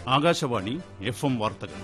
Akashvani F M വാർത്തകൾ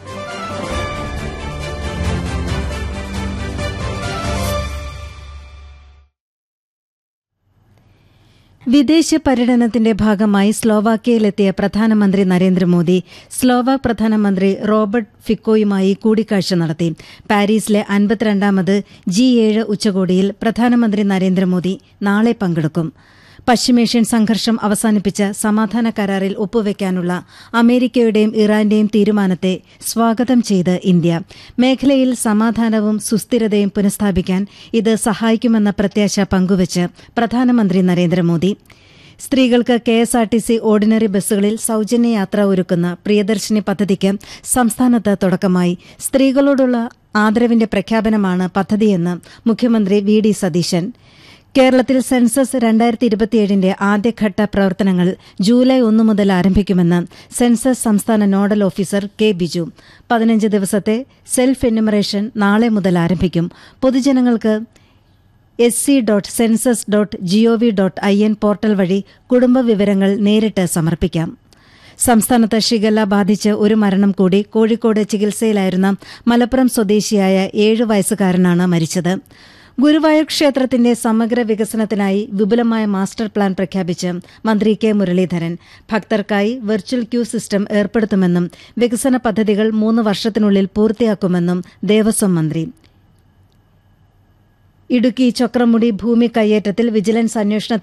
വിദേശ പര്യടനത്തിന്റെ ഭാഗമായി സ്ലോവാക്യയിലെത്തിയ പ്രധാനമന്ത്രി നരേന്ദ്രമോദി സ്ലോവാക് പ്രധാനമന്ത്രി റോബർട്ട് ഫിക്കോയുമായി കൂടിക്കാഴ്ച നടത്തി പാരീസിലെ അൻപത്തിരണ്ടാമത് ജി ഏഴ് ഉച്ചകോടിയിൽ പ്രധാനമന്ത്രി നരേന്ദ്രമോദി നാളെ പങ്കെടുക്കും പശ്ചിമേഷ്യൻ സംഘർഷം അവസാനിപ്പിച്ച സമാധാന കരാറിൽ ഒപ്പുവെക്കാനുള്ള അമേരിക്കയുടെയും ഇറാന്റെയും തീരുമാനത്തെ സ്വാഗതം ചെയ്ത് ഇന്ത്യ മേഖലയിൽ സമാധാനവും സുസ്ഥിരതയും പുനഃസ്ഥാപിക്കാൻ ഇത് സഹായിക്കുമെന്ന പ്രത്യാശ പങ്കുവച്ച് പ്രധാനമന്ത്രി നരേന്ദ്രമോദി സ്ത്രീകൾക്ക് K S R T C ordinary ബസ്സുകളിൽ സൌജന്യ യാത്ര ഒരുക്കുന്ന പ്രിയദർശിനി പദ്ധതിക്ക് സംസ്ഥാനത്ത് തുടക്കമായി സ്ത്രീകളോടുള്ള ആദരവിന്റെ പ്രഖ്യാപനമാണ് പദ്ധതിയെന്ന് മുഖ്യമന്ത്രി വി ഡി സതീശൻ കേരളത്തിൽ സെൻസസ് രണ്ടായിരത്തി ഇരുപത്തിയേഴിന്റെ ആദ്യഘട്ട പ്രവർത്തനങ്ങൾ ജൂലൈ ഒന്ന് മുതൽ ആരംഭിക്കുമെന്ന് സെൻസസ് സംസ്ഥാന നോഡൽ ഓഫീസർ കെ ബിജു പതിനഞ്ച് ദിവസത്തെ സെൽഫ് എന്യൂമറേഷൻ നാളെ മുതൽ ആരംഭിക്കും പൊതുജനങ്ങൾക്ക് S C dot census dot gov dot I N portal വഴി കുടുംബ വിവരങ്ങൾ നേരിട്ട് സമർപ്പിക്കാം സംസ്ഥാനത്ത് ഷിഗല്ല ബാധിച്ച് ഒരു മരണം കൂടി കോഴിക്കോട് ചികിത്സയിലായിരുന്ന മലപ്പുറം സ്വദേശിയായ ഏഴ് വയസ്സുകാരനാണ് മരിച്ചത് ഗുരുവായൂർ ക്ഷേത്രത്തിന്റെ സമഗ്ര വികസനത്തിനായി വിപുലമായ മാസ്റ്റർ പ്ലാൻ പ്രഖ്യാപിച്ച് മന്ത്രി കെ മുരളീധരൻ ഭക്തർക്കായി വെർച്വൽ ക്യൂ സിസ്റ്റം ഏർപ്പെടുത്തുമെന്നും വികസന പദ്ധതികൾ മൂന്ന് വർഷത്തിനുള്ളിൽ പൂർത്തിയാക്കുമെന്നും ദേവസ്വം മന്ത്രി ഇടുക്കി ചൊക്രമുടി ഭൂമി കയ്യേറ്റത്തിൽ വിജിലൻസ് അന്വേഷണ